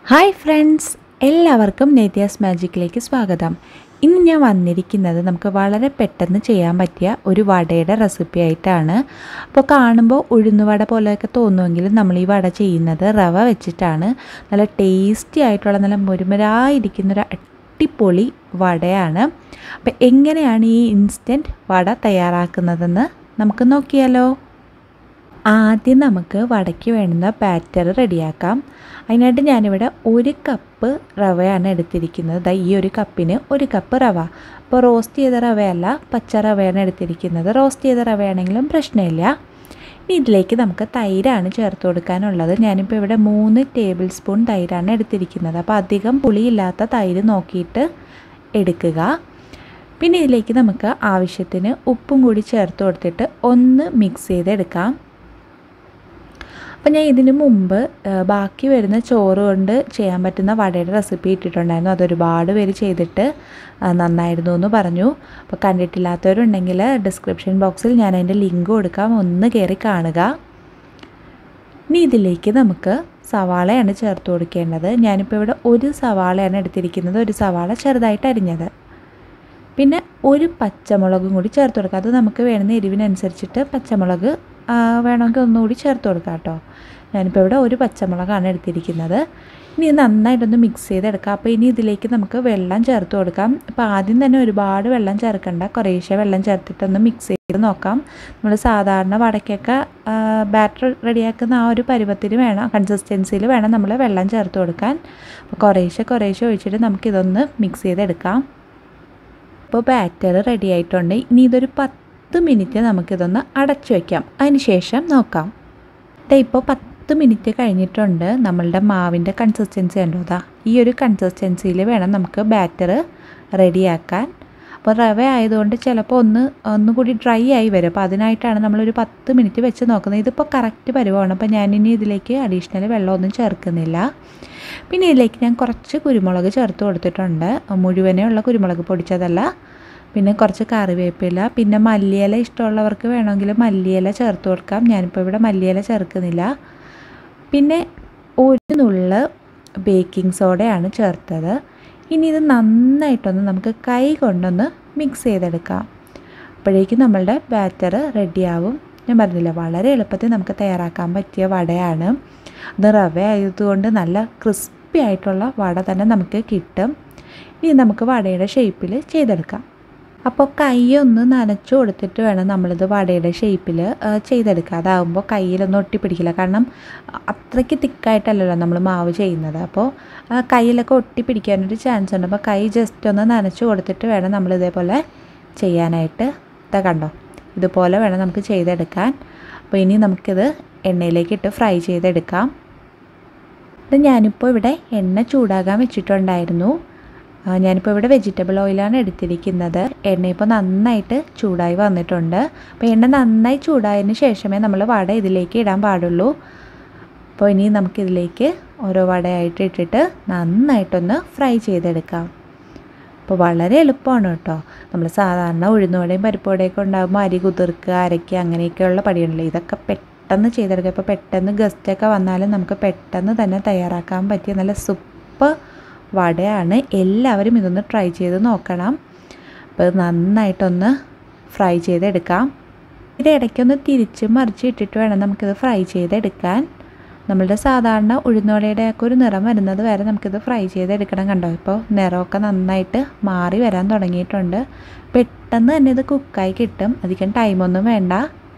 hi friends എല്ലാവർക്കും നേത്യാസ് മാജിക്കിലേക്ക് സ്വാഗതം ഇന്ന് ഞാൻ വന്നിരിക്കുന്നത് നമുക്ക് വളരെ പെട്ടെന്ന് ചെയ്യാൻ പറ്റിയ ഒരു വടയുടെ റെസിപ്പി ആയിട്ടാണ് അപ്പോൾ കാണുമ്പോൾ ഉഴുന്നുവട പോലെയൊക്കെ തോന്നുമെങ്കിലും നമ്മൾ ഈ വട ചെയ്യുന്നത് റവ വെച്ചിട്ടാണ് നല്ല ടേസ്റ്റി ആയിട്ടുള്ള നല്ല മുരുമുരായിരിക്കുന്ന ഒരു അടിപൊളി വടയാണ് അപ്പോൾ എങ്ങനെയാണ് ഈ ഇൻസ്റ്റൻറ്റ് വട തയ്യാറാക്കുന്നതെന്ന് നമുക്ക് നോക്കിയാലോ ആദ്യം നമുക്ക് വടയ്ക്ക് വേണ്ടുന്ന ബാറ്റർ റെഡിയാക്കാം അതിനായിട്ട് ഞാനിവിടെ ഒരു കപ്പ് റവയാണ് എടുത്തിരിക്കുന്നത് ദാ ഈ ഒരു കപ്പിന് ഒരു കപ്പ് റവ അപ്പോൾ റോസ്റ്റ് ചെയ്ത റവയല്ല പച്ച റവയാണ് എടുത്തിരിക്കുന്നത് റോസ്റ്റ് ചെയ്ത റവയാണെങ്കിലും പ്രശ്നമില്ല ഇനി ഇതിലേക്ക് നമുക്ക് തൈരാണ് ചേർത്ത് കൊടുക്കാനുള്ളത് ഞാനിപ്പോൾ ഇവിടെ മൂന്ന് ടേബിൾ സ്പൂൺ തൈരാണ് എടുത്തിരിക്കുന്നത് അപ്പോൾ അധികം പുളിയില്ലാത്ത തൈര് നോക്കിയിട്ട് എടുക്കുക പിന്നെ ഇതിലേക്ക് നമുക്ക് ആവശ്യത്തിന് ഉപ്പും കൂടി ചേർത്ത് കൊടുത്തിട്ട് ഒന്ന് മിക്സ് ചെയ്തെടുക്കാം അപ്പോൾ ഞാൻ ഇതിനു മുമ്പ് ബാക്കി വരുന്ന ചോറ് കൊണ്ട് ചെയ്യാൻ പറ്റുന്ന വടയുടെ റെസിപ്പി ഇട്ടിട്ടുണ്ടായിരുന്നു അതൊരുപാട് പേര് ചെയ്തിട്ട് നന്നായിരുന്നു എന്ന് പറഞ്ഞു അപ്പോൾ കണ്ടിട്ടില്ലാത്തവരുണ്ടെങ്കിൽ ഡിസ്ക്രിപ്ഷൻ ബോക്സിൽ ഞാൻ അതിൻ്റെ ലിങ്ക് കൊടുക്കാം ഒന്ന് കയറി കാണുക ഇനി ഇതിലേക്ക് നമുക്ക് സവാളയാണ് ചേർത്ത് കൊടുക്കേണ്ടത് ഞാനിപ്പോൾ ഇവിടെ ഒരു സവാളയാണ് എടുത്തിരിക്കുന്നത് ഒരു സവാള ചെറുതായിട്ട് അരിഞ്ഞത് പിന്നെ ഒരു പച്ചമുളകും കൂടി ചേർത്ത് കൊടുക്കുക അത് നമുക്ക് വേണ്ടുന്ന എരിവിനനുസരിച്ചിട്ട് പച്ചമുളക് വേണമെങ്കിൽ ഒന്നുകൂടി ചേർത്ത് കൊടുക്കാം കേട്ടോ ഞാനിപ്പോൾ ഇവിടെ ഒരു പച്ചമുളകാണ് എടുത്തിരിക്കുന്നത് ഇനി നന്നായിട്ടൊന്ന് മിക്സ് ചെയ്തെടുക്കാം അപ്പോൾ ഇനി ഇതിലേക്ക് നമുക്ക് വെള്ളം ചേർത്ത് കൊടുക്കാം അപ്പോൾ ആദ്യം തന്നെ ഒരുപാട് വെള്ളം ചേർക്കണ്ട കുറേശ്ശെ വെള്ളം ചേർത്തിട്ടൊന്ന് മിക്സ് ചെയ്ത് നോക്കാം നമ്മൾ സാധാരണ വടക്കൊക്കെ ബാറ്റർ റെഡിയാക്കുന്ന ആ ഒരു പരുവത്തിന് വേണം കൺസിസ്റ്റൻസിയിൽ വേണം നമ്മൾ വെള്ളം ചേർത്ത് കൊടുക്കാൻ അപ്പോൾ കുറേശ്ശെ കുറേശ്ശെ ഒഴിച്ചിട്ട് നമുക്കിതൊന്ന് മിക്സ് ചെയ്തെടുക്കാം അപ്പോൾ ബാറ്റർ റെഡി ആയിട്ടുണ്ട് ഇനി ഇതൊരു പത്ത് മിനിറ്റ് നമുക്കിതൊന്ന് അടച്ചു വയ്ക്കാം അതിന് ശേഷം നോക്കാം ഇപ്പോൾ പത്ത് മിനിറ്റ് കഴിഞ്ഞിട്ടുണ്ട് നമ്മളുടെ മാവിൻ്റെ കൺസിസ്റ്റൻസി ഉണ്ടോ അതാ ഈ ഒരു കൺസിസ്റ്റൻസിയിൽ വേണം നമുക്ക് ബാറ്റർ റെഡിയാക്കാൻ അപ്പോൾ റവ ആയതുകൊണ്ട് ചിലപ്പോൾ ഒന്ന് ഒന്നുകൂടി ഡ്രൈ ആയി വരും അപ്പോൾ അതിനായിട്ടാണ് നമ്മളൊരു പത്ത് മിനിറ്റ് വെച്ച് നോക്കുന്നത് ഇതിപ്പോൾ കറക്റ്റ് പരുവമാണ് അപ്പോൾ ഞാനിനി ഇതിലേക്ക് അഡീഷണൽ വെള്ളമൊന്നും ചേർക്കുന്നില്ല പിന്നെ ഇതിലേക്ക് ഞാൻ കുറച്ച് കുരുമുളക് ചേർത്ത് കൊടുത്തിട്ടുണ്ട് മുഴുവനേ ഉള്ള കുരുമുളക് പൊടിച്ചതല്ല പിന്നെ കുറച്ച് കറിവേപ്പില പിന്നെ മല്ലിയില ഇഷ്ടമുള്ളവർക്ക് വേണമെങ്കിൽ മല്ലിയില ചേർത്ത് കൊടുക്കാം ഞാനിപ്പോൾ ഇവിടെ മല്ലിയില ചേർക്കുന്നില്ല പിന്നെ ഒരു നുള്ള് ബേക്കിംഗ് സോഡയാണ് ചേർത്തത് ഇനി ഇത് നന്നായിട്ടൊന്ന് നമുക്ക് കൈ കൊണ്ടൊന്ന് മിക്സ് ചെയ്തെടുക്കാം അപ്പോഴേക്കും നമ്മളുടെ ബാറ്റർ റെഡിയാവും ഞാൻ പറഞ്ഞില്ല വളരെ എളുപ്പത്തിൽ നമുക്ക് തയ്യാറാക്കാൻ പറ്റിയ വടയാണ് അത് റവ ആയതുകൊണ്ട് നല്ല ക്രിസ്പി ആയിട്ടുള്ള വട തന്നെ നമുക്ക് കിട്ടും ഇനി നമുക്ക് വടയുടെ ഷേപ്പിൽ ചെയ്തെടുക്കാം അപ്പോൾ കൈ ഒന്ന് നനച്ചു കൊടുത്തിട്ട് വേണം നമ്മളിത് വടയുടെ ഷേപ്പിൽ ചെയ്തെടുക്കുക അതാകുമ്പോൾ കയ്യിലൊന്നും ഒട്ടിപ്പിടിക്കില്ല കാരണം അത്രയ്ക്ക് തിക്കായിട്ടല്ലല്ലോ നമ്മൾ മാവ് ചെയ്യുന്നത് അപ്പോൾ കയ്യിലൊക്കെ ഒട്ടിപ്പിടിക്കാനൊരു ചാൻസ് ഉണ്ട് അപ്പോൾ കൈ ജസ്റ്റ് ഒന്ന് നനച്ചു കൊടുത്തിട്ട് വേണം നമ്മൾ ഇതേപോലെ ചെയ്യാനായിട്ട് ഇതാ കണ്ടോ ഇതുപോലെ വേണം നമുക്ക് ചെയ്തെടുക്കാൻ അപ്പോൾ ഇനി നമുക്കിത് എണ്ണയിലേക്ക് ഇട്ട് ഫ്രൈ ചെയ്തെടുക്കാം ഇത് ഞാനിപ്പോൾ ഇവിടെ എണ്ണ ചൂടാകാൻ വെച്ചിട്ടുണ്ടായിരുന്നു ഞാനിപ്പോൾ ഇവിടെ വെജിറ്റബിൾ ഓയിലാണ് എടുത്തിരിക്കുന്നത് എണ്ണ ഇപ്പോൾ നന്നായിട്ട് ചൂടായി വന്നിട്ടുണ്ട് അപ്പോൾ എണ്ണ നന്നായി ചൂടായതിന് ശേഷമേ നമ്മൾ വട ഇതിലേക്ക് ഇടാൻ പാടുള്ളൂ അപ്പോൾ ഇനി നമുക്കിതിലേക്ക് ഓരോ വടയായിട്ട് ഇട്ടിട്ട് നന്നായിട്ടൊന്ന് ഫ്രൈ ചെയ്തെടുക്കാം അപ്പോൾ വളരെ എളുപ്പമാണ് കേട്ടോ നമ്മൾ സാധാരണ ഉഴുന്നുവടയും പരിപ്പുവടയൊക്കെ ഉണ്ടാകുമ്പോൾ അരി കുതിർക്കുക അരയ്ക്കുക അങ്ങനെയൊക്കെയുള്ള പടിയുണ്ടല്ലോ ഇതൊക്കെ പെട്ടെന്ന് ചെയ്തെടുക്കുക ഇപ്പോൾ പെട്ടെന്ന് ഗസ്റ്റൊക്കെ വന്നാലും നമുക്ക് പെട്ടെന്ന് തന്നെ തയ്യാറാക്കാൻ പറ്റിയ നല്ല സൂപ്പർ വടയാണ് എല്ലാവരും ഇതൊന്ന് ട്രൈ ചെയ്ത് നോക്കണം അപ്പോൾ നന്നായിട്ടൊന്ന് ഫ്രൈ ചെയ്തെടുക്കാം ഇത് ഇടയ്ക്കൊന്ന് തിരിച്ച് മറിച്ച് ഇട്ടിട്ട് വേണം നമുക്കിത് ഫ്രൈ ചെയ്തെടുക്കാൻ നമ്മളുടെ സാധാരണ ഉഴുന്നുവടയുടെ ഒക്കെ ഒരു നിറം വരുന്നത് വരെ നമുക്കിത് ഫ്രൈ ചെയ്തെടുക്കണം കണ്ടോ ഇപ്പോൾ നിറമൊക്കെ നന്നായിട്ട് മാറി വരാൻ തുടങ്ങിയിട്ടുണ്ട് പെട്ടെന്ന് തന്നെ ഇത് കുക്കായി കിട്ടും അധികം ടൈമൊന്നും വേണ്ട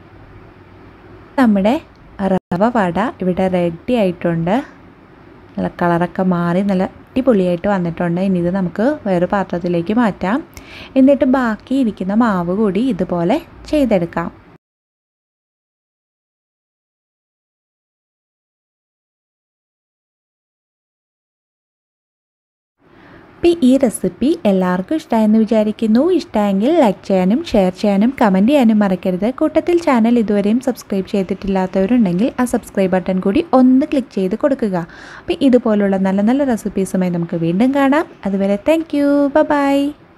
നമ്മുടെ റവ വട ഇവിടെ റെഡി ആയിട്ടുണ്ട് നല്ല കളറൊക്കെ മാറി നല്ല അടിപൊളിയായിട്ട് വന്നിട്ടുണ്ട് ഇനി ഇത് നമുക്ക് വേറെ പാത്രത്തിലേക്ക് മാറ്റാം എന്നിട്ട് ബാക്കി ഇരിക്കുന്ന മാവ് കൂടി ഇതുപോലെ ചെയ്തെടുക്കാം അപ്പോൾ ഈ റെസിപ്പി എല്ലാവർക്കും ഇഷ്ടമായെന്ന് വിചാരിക്കുന്നു ഇഷ്ടമെങ്കിൽ ലൈക്ക് ചെയ്യാനും ഷെയർ ചെയ്യാനും കമൻറ്റ് ചെയ്യാനും മറക്കരുത് കൂട്ടത്തിൽ ചാനൽ ഇതുവരെയും സബ്സ്ക്രൈബ് ചെയ്തിട്ടില്ലാത്തവരുണ്ടെങ്കിൽ ആ സബ്സ്ക്രൈബ് ബട്ടൺ കൂടി ഒന്ന് ക്ലിക്ക് ചെയ്ത് കൊടുക്കുക അപ്പോൾ ഇതുപോലുള്ള നല്ല നല്ല റെസിപ്പീസുമായി നമുക്ക് വീണ്ടും കാണാം അതുവരെ താങ്ക് യു ബൈ